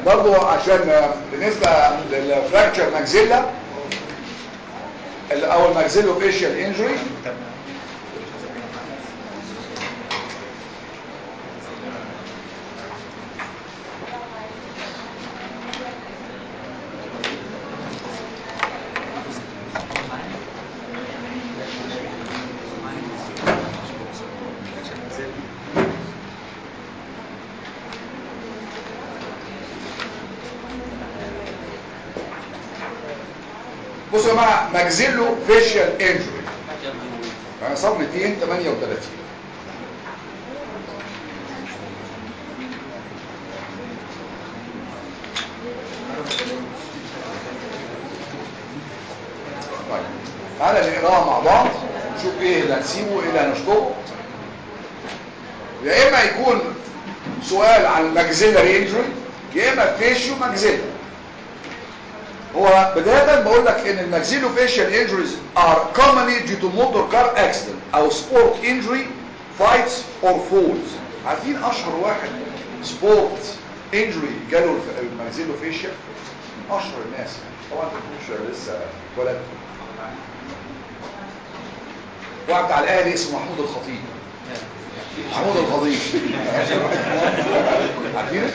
برضو عشان بالنسبة للفراكتشر ماكسيلا او الماكسيلو فيشيال انجري بصوا يا جماعه ماكسيلو فيشيال انجري انا صاب 238 طيب تعالى نقراها مع بعض نشوف ايه اللي هنسيبه وايه اللي هنشطبه يا اما يكون سؤال عن الماكسيلاري انجري يا اما فيشيو ماكسيلا هو بداية بقول لك ان الماكسيلو فيشيال انجريز are commonly due to motor car accident او sport injury fights or falls عارفين اشهر واحد سبورت انجري جاله الماكسيلو فيشيال من اشهر الناس طبعا انت مش لسه ولد واحد بتاع الاهلي اسمه محمود الخطيب محمود الخطيب عارفين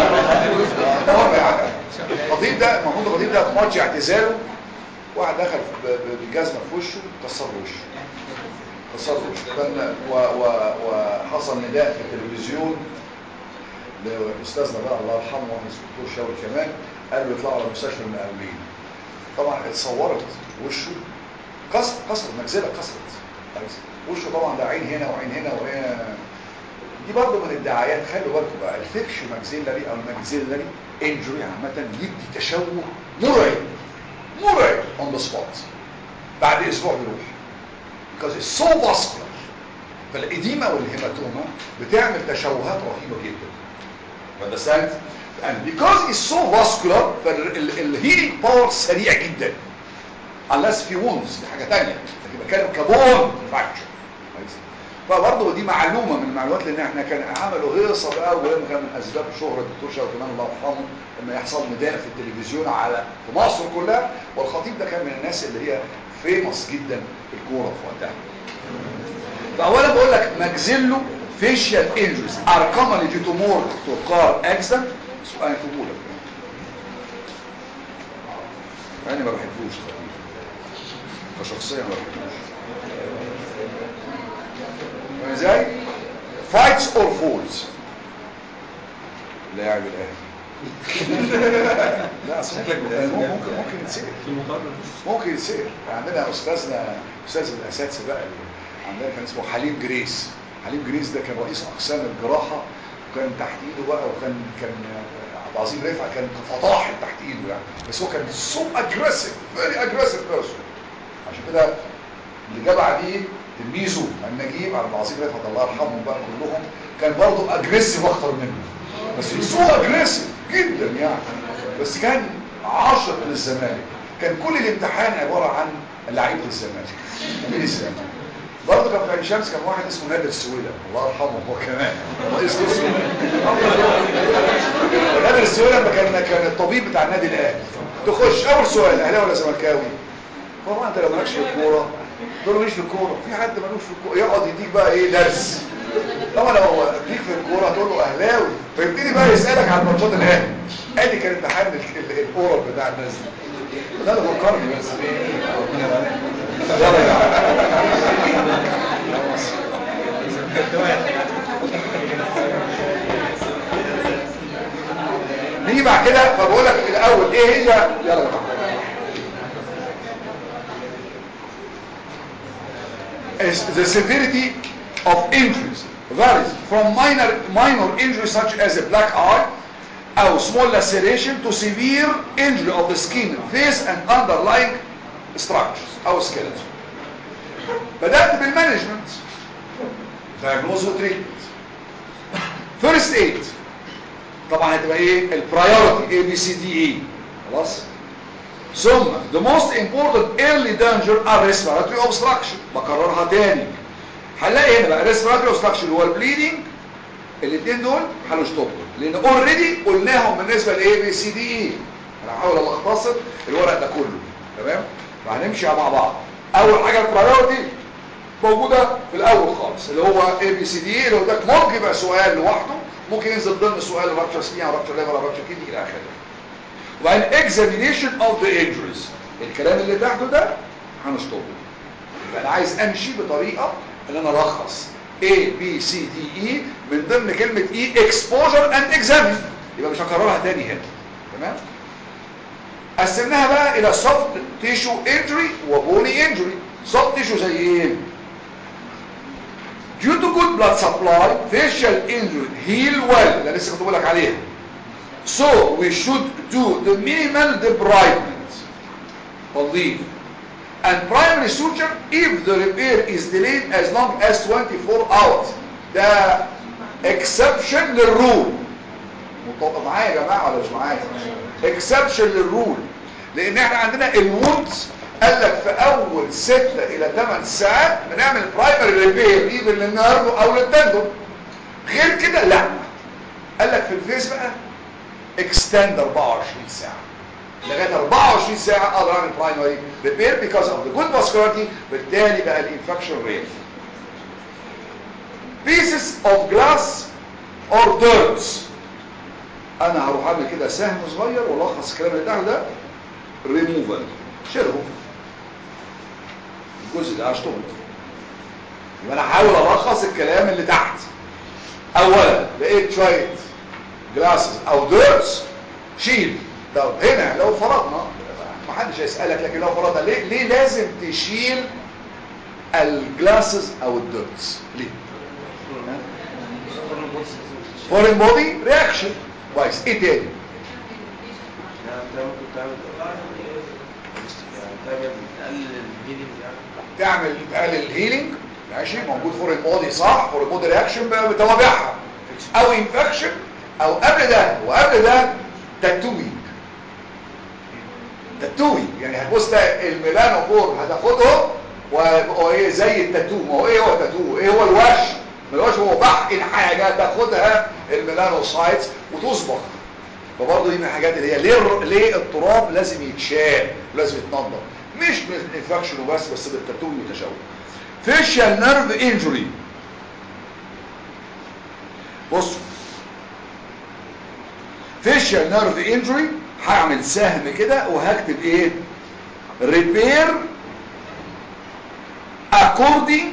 الخطيب ده محمود الخطيب ده في ماتش اعتزاله واحد دخل ب- ب- بجزمه في وشه كسر له وشه كسر له وشه فن- و- و- وحصل نداء في التلفزيون لاستاذنا بقى الله يرحمه واحد اسمه الدكتور شاول كمان قال له يطلعوا على مستشفى المقاولين طبعا اتصورت وشه كسر كسر مجزله كسرت وشه طبعا ده عين هنا وعين هنا وهنا دي برضه من الدعايات خلوا بالكم بقى الفيكشن ماكسيلاري او الماكسيلاري انجري عامه يدي تشوه مرعب مرعب اون ذا سبوت بعد اسبوع بيروح because it's so vascular فالإديمة والهيماتوما بتعمل تشوهات رهيبة جدا understand and because it's so vascular فالهيلينج باور سريع جدا unless في wounds دي حاجة تانية لكن بتكلم كبون فراكشر فبرضه دي معلومة من المعلومات لان احنا كان عملوا هيصة بقى وهي كان من اسباب شهرة الدكتور شاو كمان الله يرحمه لما يحصل نداء في التلفزيون على في مصر كلها والخطيب ده كان من الناس اللي هي فيمس جدا في الكورة في وقتها فاولا بقول لك ماكسيلو فيشيال انجريز ار commonly due to more to car accident سؤال في لك انا ما بحبوش الخطيب كشخصيا ما بحبوش فاهم ازاي fights or falls لاعب الاهلي لا أصل ممكن ممكن ممكن يتصير ممكن يتصير عندنا استاذنا استاذ الاساتذه بقى اللي عندنا كان اسمه حليم جريس حليم جريس ده كان رئيس اقسام الجراحه وكان تحت ايده بقى وكان كان عبد العظيم رفعت كان فطاحل تحت ايده يعني بس هو كان سو اجريسيف فيري اجريسيف بيرسون عشان كده اللي جاب بعديه تلميذه النجيب عبد العظيم رفعت الله يرحمهم بقى كلهم كان برضه اجريسيف اكتر منه بس سو اجريسيف جدا يعني بس كان عاشق للزمالك كان كل الامتحان عباره عن لعيبه الزمالك نادي الزمالك برضه كان في عين شمس كان واحد اسمه نادر السويلة الله يرحمه هو كمان رئيس قسم نادر السويلة لما كان كان الطبيب بتاع النادي الاهلي تخش اول سؤال اهلاوي ولا زملكاوي طبعا انت لو مالكش في الكوره تقول له ماليش في الكوره في حد مالوش في الكوره يقعد يديك بقى ايه درس طبعا لو ليك في الكوره هتقول له اهلاوي فيبتدي بقى يسالك عن ماتشات الاهلي ادي كان امتحان الكوره بتاع الناس دي ده اللي فكرني بس يلا يا نيجي بعد كده فبقول لك الاول ايه هي يلا يا is the severity of injuries varies from minor minor injuries such as a black eye or small laceration to severe injury of the skin, face and underlying structures or skeleton. بدأت بالمانجمنت diagnose وتريتمنت first aid طبعا هتبقى ايه البرايورتي A B C D E خلاص ثم the most important early danger are respiratory obstruction بكررها تاني هنلاقي هنا بقى respiratory obstruction هو البليدنج الاثنين دول هنشطبهم لان اوريدي قلناهم بالنسبه لاي بي سي دي اي انا هحاول الختصر الورق ده كله تمام فهنمشي مع بعض اول حاجه البرايورتي موجوده في الاول خالص اللي هو اي بي سي دي اللي هو ده ممكن يبقى سؤال لوحده ممكن ينزل ضمن سؤال رابتشر سكين او رابتشر ليفر او رابتشر كيدني الى اخره وبعدين examination of the injuries الكلام اللي تحته ده هنشطبه يبقى انا عايز امشي بطريقه ان انا الخص A B C D E من ضمن كلمة E exposure and examine يبقى مش هكررها تاني هنا تمام قسمناها بقى الى soft tissue injury وبوني injury soft tissue زي ايه due to good blood supply facial injury heal well ده لسه كنت بقول لك عليها so we should do the minimal debridement تنظيف and primary suture if the repair is delayed as long as 24 hours ده exception للرول متفق معايا يا جماعه ولا مش معايا exception للرول لان احنا عندنا الوودز قال لك في اول 6 الى 8 ساعات بنعمل برايمري ريبير ايفن للنيرف او للتندون غير كده لا قال لك في الفيس بقى extend 24 ساعه لغايه 24 ساعه اقدر اعمل برايمري ريبير because of the good vascularity بالتالي بقى الانفكشن ريت pieces of glass or dirt انا هروح اعمل كده سهم صغير والخص الكلام اللي تحت ده ريموفال شيلهم الجزء ده هشطبه يبقى انا هحاول الخص الكلام اللي تحت اولا لقيت شويه جلاسز او ديرتس شيل ده هنا لو فرضنا ما حدش هيسالك لكن لو فرضنا ليه ليه لازم تشيل الجلاسز او الديرتس ليه فورين بودي رياكشن كويس ايه تاني يعني ممكن تعمل يعني تعمل تقلل الهيلينج يعني تعمل تقلل الهيلينج ماشي موجود فورين بودي صح فورين بودي رياكشن بقى بتوابعها او انفكشن او قبل ده وقبل ده تاتوينج تاتوينج يعني هتبص الميلانوفور هتاخدهم ويبقوا ايه زي التاتو ما هو ايه هو التاتو ايه هو الوش الوش هو بحقن حاجه تاخدها الميلانوسايتس وتصبغ فبرضه دي من الحاجات اللي هي ليه ليه التراب لازم يتشال ولازم يتنضف مش من الانفكشن وبس بس بالتاتو والتشوه فيشال نيرف انجري بصوا فيشال نيرف انجري هعمل سهم كده وهكتب ايه ريبير according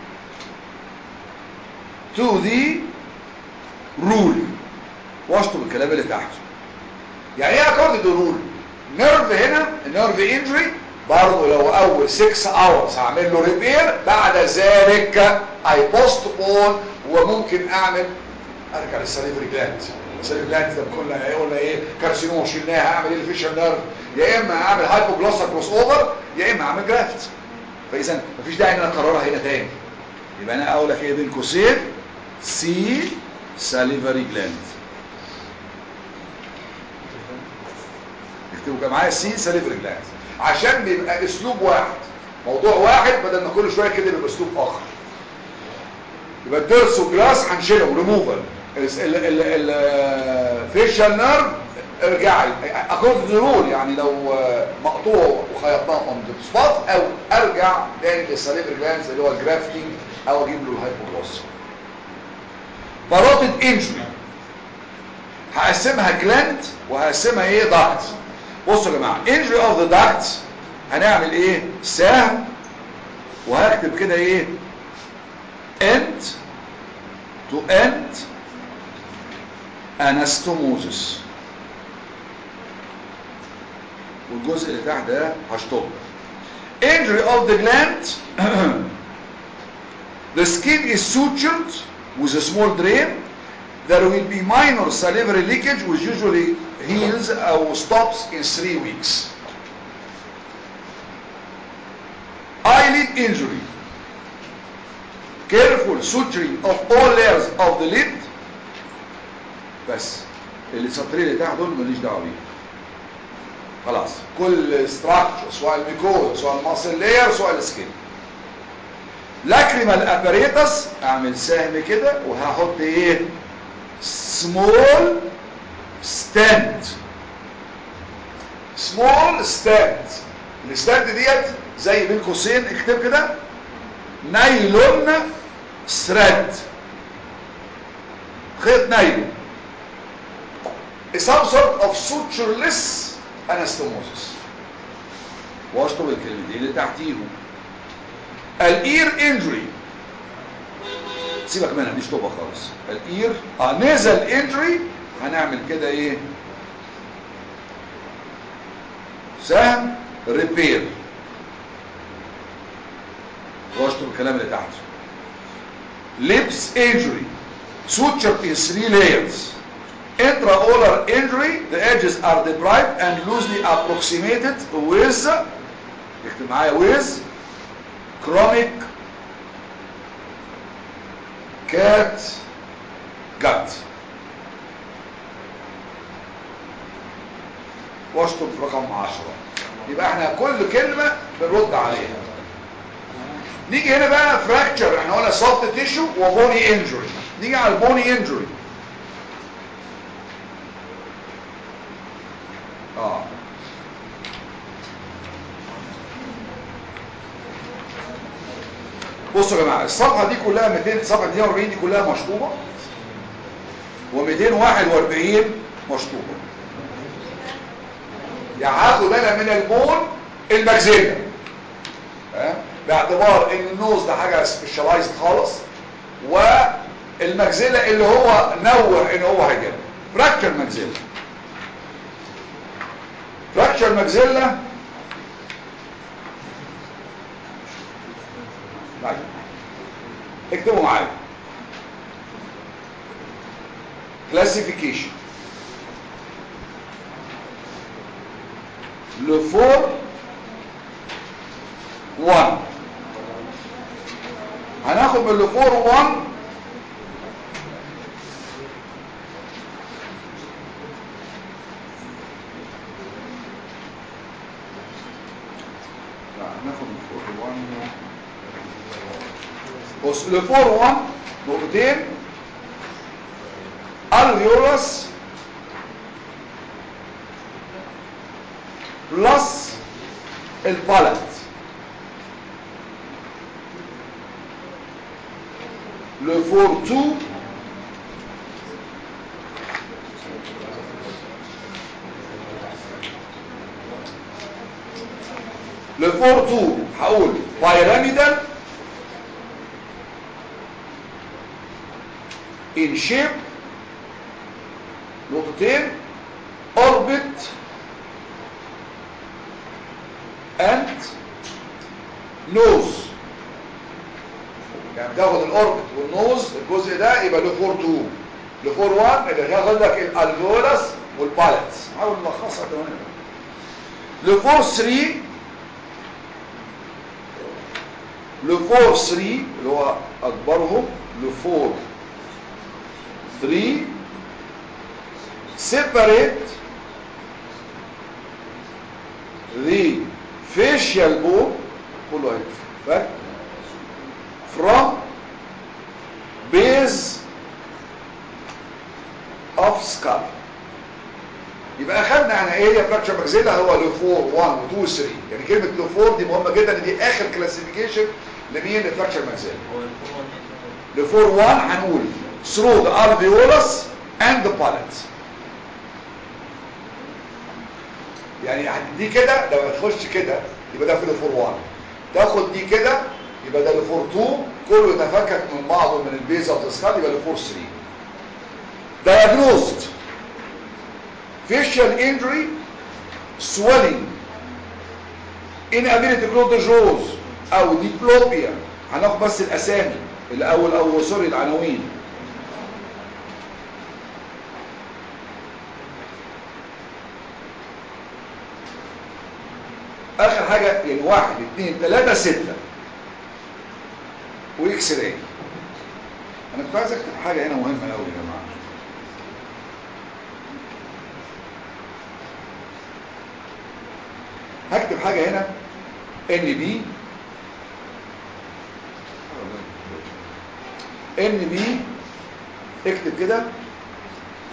to the rule واشطب الكلام اللي تحته يعني ايه according to the rule نيرف هنا نيرف انجري برضه لو اول 6 hours هعمل له ريبير بعد ذلك اي بوستبون وممكن اعمل ارجع للسليفري جلاند السليفري جلاند ده كنا قلنا ايه كارسينوم شلناها اعمل ايه الفيشر نيرف يا اما اعمل هايبوجلوسال كروس اوفر يا اما اعمل جرافت فاذا مفيش داعي ان انا اكررها هنا تاني يبقى انا اقول لك ايه بين قوسين سي ساليفري جلاند اكتبوا كده معايا سي ساليفري جلاند عشان بيبقى اسلوب واحد موضوع واحد بدل ما كل شويه كده يبقى اسلوب اخر يبقى الدرس والجلاس هنشيلهم ريموفال الفيشال نيرف ارجعي اكورد رول يعني لو مقطوع وخيطناه اون ذا سبوت او ارجع تاني للسليفر جلانز اللي هو الجرافتنج او اجيب له الهايبوجلوس باروتد انجري هقسمها جلاند وهقسمها ايه داكت بصوا يا جماعه انجري اوف ذا داكت هنعمل ايه سهم وهكتب كده ايه end to end anastomosis والجزء اللي تحت ده هشطبه injury of the gland the skin is sutured with a small drain there will be minor salivary leakage which usually heals or stops in three weeks eyelid injury careful suturing of all layers of the lid بس اللي سطرين اللي تحت دول ماليش دعوه بيهم خلاص كل ستراكشر سواء الميكوزا سواء الماسل لاير سواء السكين لاكريمال اباريتس اعمل سهم كده وهحط ايه small stent small stent الستاند ديت زي بين قوسين اكتب كده نايلون ثريد خيط نايلون some sort of sutureless anastomosis واشطب الكلمتين اللي تحتيهم الاير انجري سيبك منها دي شطوبه خالص الاير اه نزل انجري هنعمل كده ايه سهم ريبير واشطب الكلام اللي تحته lips injury suture in three layers intraoral injury the edges are deprived and loosely approximated with اكتب معايا with chronic cat gut واشطب رقم 10 يبقى احنا كل كلمة بنرد عليها نيجي هنا بقى فراكتشر احنا قلنا سوفت تيشو وبوني انجري نيجي على البوني انجري اه بصوا يا جماعه الصفحه دي كلها 200 صفحه 240 دي كلها مشطوبه و241 مشطوبه يعني هاخد انا من البون المجزله ها باعتبار ان النوز ده حاجه سبيشالايزد خالص والمجزله اللي هو نوه ان هو هيجيبها فراكشر مجزله فراكشر مجزله طيب اكتبوا معايا classification le fort 1 هناخد من le fort 1 لا هناخد من فور 1 بص لفور 1 نقطتين الفيولس بلس البالت لفور 2 لفور 2 هقول pyramidal in shape نقطتين orbit and nose يعني تاخد الاوربت والنوز الجزء ده يبقى له 4 2 له 4 1 اللي هياخد لك الالفيولس والبالتس حاول نلخصها كمان له 4 3 له 4 3 اللي هو اكبرهم له 4 3 separate the facial bone كله هيتفك from base of skull يبقى اخدنا عن ايه هي فراكشر ماكسيلا هو لو 4 1 و 2 و 3 يعني كلمه لو 4 دي مهمه جدا دي اخر كلاسيفيكيشن لمين لفراكشر ماكسيلا هو الفور لو 4 1 هنقول through the alveolus and the palate يعني دي كده لو هتخش كده يبقى ده في الفور 1 تاخد دي كده يبقى ده الفور 2 كله يتفكك من بعضه من البيز اوف ذا سكال يبقى الفور 3 diagnosed facial injury swelling inability to close the jaws او diplopia هناخد بس الاسامي الاول او سوري العناوين اخر حاجة يعني واحد اتنين تلاتة ستة واكس راي انا كنت عايز اكتب حاجة هنا مهمة قوي يا جماعة هكتب حاجة هنا ان بي ان بي اكتب كده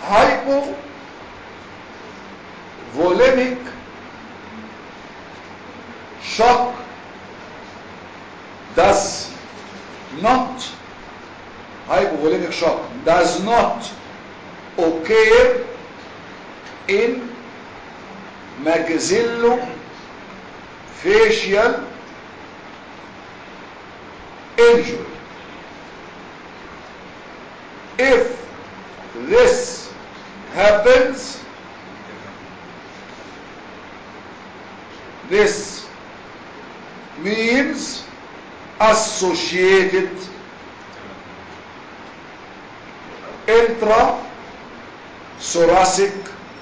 hypovolemic shock does not hypovolemic shock does not occur in maxillofacial injury if this happens this means associated intra thoracic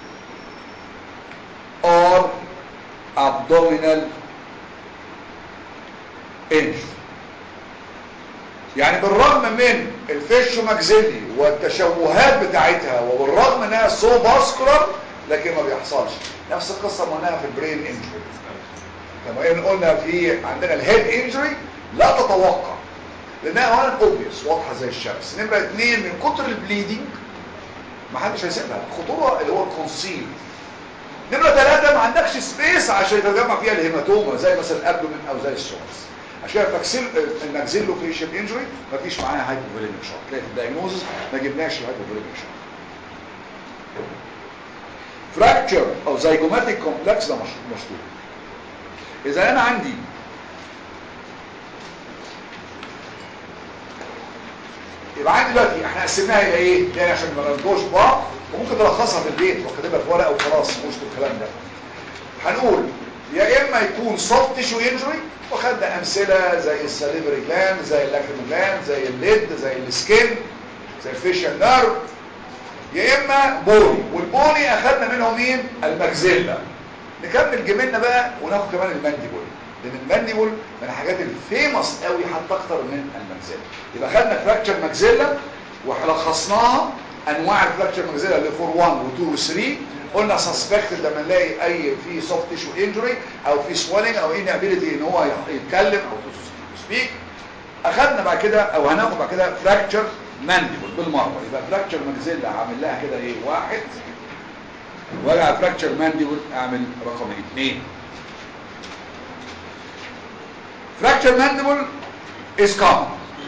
or abdominal injury يعني بالرغم من الفيشو ماكسيلي والتشوهات بتاعتها وبالرغم انها سو باسكولار لكن ما بيحصلش نفس القصه ما قلناها في البرين انجري كما ان قلنا في عندنا الهيد انجري لا تتوقع لانها اولا اوبيوس واضحه زي الشمس نمره اثنين من كتر البليدنج ما حدش هيسيبها الخطوره اللي هو الكونسيل نمره ثلاثه ما عندكش سبيس عشان يتجمع فيها الهيماتوما زي مثلا الابدومين او زي السورس عشان فاكسيل الماكسيلو فيشل انجري ما فيش معاها هايبوفوليميك شوك تلاقي في الدايجنوزس ما جبناش الهايبوفوليميك شوك فراكتشر او زيجوماتيك كومبلكس ده مشهور اذا انا عندي يبقى عندي دلوقتي احنا قسمناها الى ايه يعني عشان ما نرجوش بعض وممكن تلخصها في البيت وكاتبها في ورقه وخلاص مش الكلام ده هنقول يا اما يكون سوفت تيشو انجري وخدنا امثله زي الساليفري جلاند زي اللاكريمال جلاند زي الليد زي السكين زي الفيشال نيرف يا اما بوني والبوني اخدنا منهم مين الماكسيلا نكمل جميلنا بقى وناخد كمان المانديبول لان المانديبول من الحاجات الفيمس قوي حتى اكتر من الماكسيلا يبقى خدنا فراكشر ماكسيلا ولخصناها انواع الفراكشر ماكسيلا اللي 4 1 و2 و3 قلنا سسبكت لما نلاقي اي في سوفت تيشو انجري او في سويلنج او ان ابيليتي ان هو يتكلم او سبيك اخدنا بعد كده او هناخد بعد كده فراكشر مانديبل بالمره يبقى فراكشر ماكسيلا عامل لها كده ايه واحد وارجع فراكشر مانديبل اعمل رقم اثنين fracture mandible is common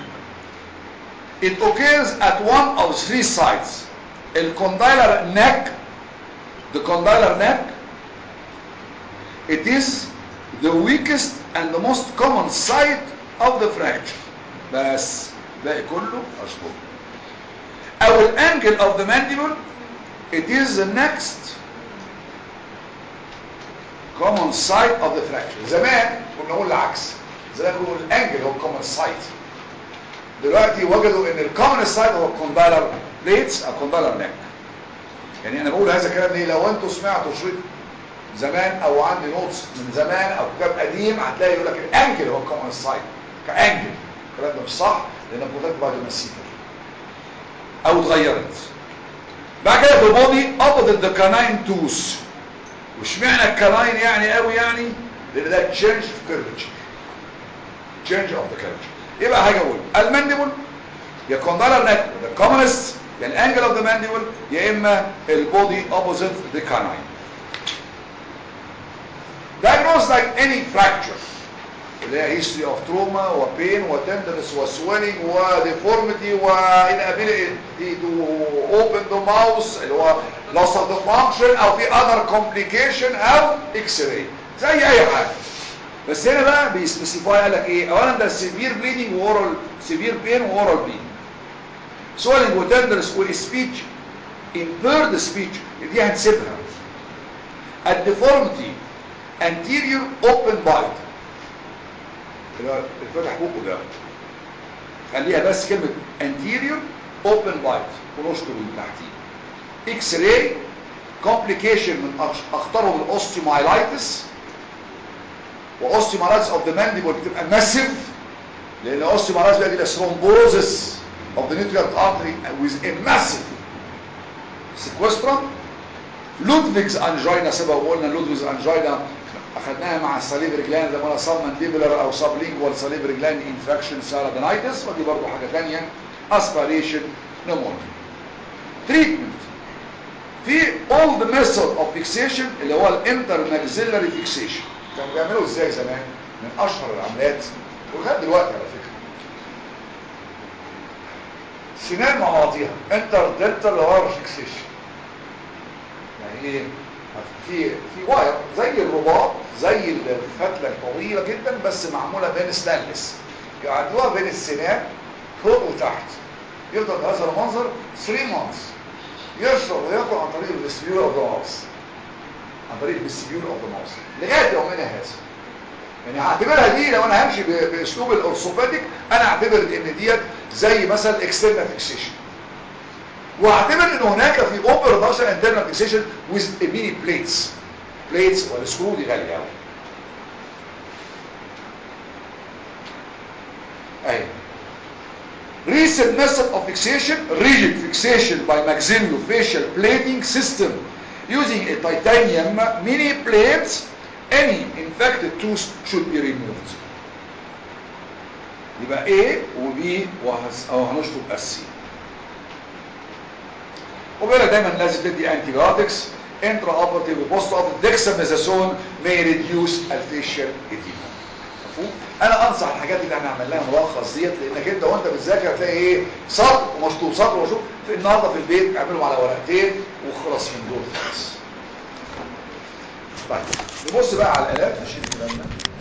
it occurs at one of three sites the condylar neck the condylar neck it is the weakest and the most common site of the fracture بس باقي كله اشطب او الانجل of the mandible it is the next common site of the fracture زمان كنا نقول العكس زمان كنا نقول الانجل هو الكومن سايت دلوقتي وجدوا ان الكومن سايت هو الكوندايلر بليتس او كوندايلر نيك يعني انا بقول هذا الكلام ليه لو انتوا سمعتوا شريط زمان او عندي نوتس من زمان او كتاب قديم هتلاقي يقول لك الانجل هو الكومن سايت كانجل الكلام ده مش صح لان الكودات بعد مسيفه او اتغيرت بعد كده في البودي opposite the canine tooth واشمعنى الكناين يعني قوي يعني لان ده تشينج في كيرفتشر تشينج اوف ذا كيرفتشر يبقى حاجه اقول المانديبل يا كوندالر نت ذا كومنست يا الانجل اوف ذا مانديبل يا اما البودي اوبوزيت ذا كاناين diagnose like any fracture اللي هي history of trauma وبين وتندنس وسويلنج وديفورميتي وinability to open the mouth اللي هو loss of the function او في other complication او x-ray زي اي حاجه بس هنا بقى بيسبيسيفاي قال لك ايه اولا ده سيفير بليدنج واورال سيفير بين واورال بليدنج سويلنج وتندنس والسبيتش impaired speech دي هنسيبها الديفورميتي anterior open bite الفتح بوقه ده خليها بس كلمة anterior open bite ونشطب من تحتيه اكس راي complication من اخطرهم الاوستيومايلايتس واوستيومايلايتس اوف ذا مانديبل بتبقى ماسيف لان الاوستيومايلايتس بيؤدي الى ثرومبوزس of the nuclear artery with a massive sequestrum لودفيجز انجينا سبق وقلنا لودفيجز انجينا اخذناها مع السليفري جلاند لما سب مانديبولار او سب لينجوال سليفري جلاند انفكشن سارادينايتس ودي برضه حاجه ثانيه اسبيريشن نمونيا تريتمنت في اولد ميثود اوف فيكسيشن اللي هو الانتر ماكسيلاري فيكسيشن كانوا بيعملوا ازاي زمان من اشهر العمليات ولغايه دلوقتي على فكره سنان مع بعضيها انتر دنتال هار فيكسيشن يعني ايه في في واير زي الرباط زي الفتله الطويله جدا بس معموله بين ستانلس يعدوها بين السنان فوق وتحت يفضل بهذا المنظر 3 مانثs يشرب وياكل عن طريق الفيستيبيول اوف ذا ماوس عن طريق الفيستيبيول اوف ذا ماوس لغايه يومنا هذا يعني هعتبرها دي لو انا همشي ب- باسلوب الاورثوبيديك انا اعتبر ان ديت زي مثلا اكسترنال فيكسيشن واعتبر ان هناك في اوبر برودكشن انترنال فيكسيشن ويز ميني بليتس بليتس والسكرو دي غاليه قوي ايوه Recent method of fixation, rigid fixation by maxillofacial plating system using a titanium mini plates. Any infected tooth should be removed. يبقى A و B وهس او هنشطب السي وبيقول دايما لازم تدي انتي بايوتكس انترا اوبرتيف وبوست اوبرتيف ديكساميثاسون may reduce الفيشيال edema مفهوم انا انصح الحاجات اللي احنا عملناها ملخص ديت لانك انت وانت بتذاكر هتلاقي ايه سطر ومشطوب سطر ومشطوب في النهارده في البيت اعملهم على ورقتين وخلاص من دول خلاص طيب نبص بقى على الالات نشيل كلامنا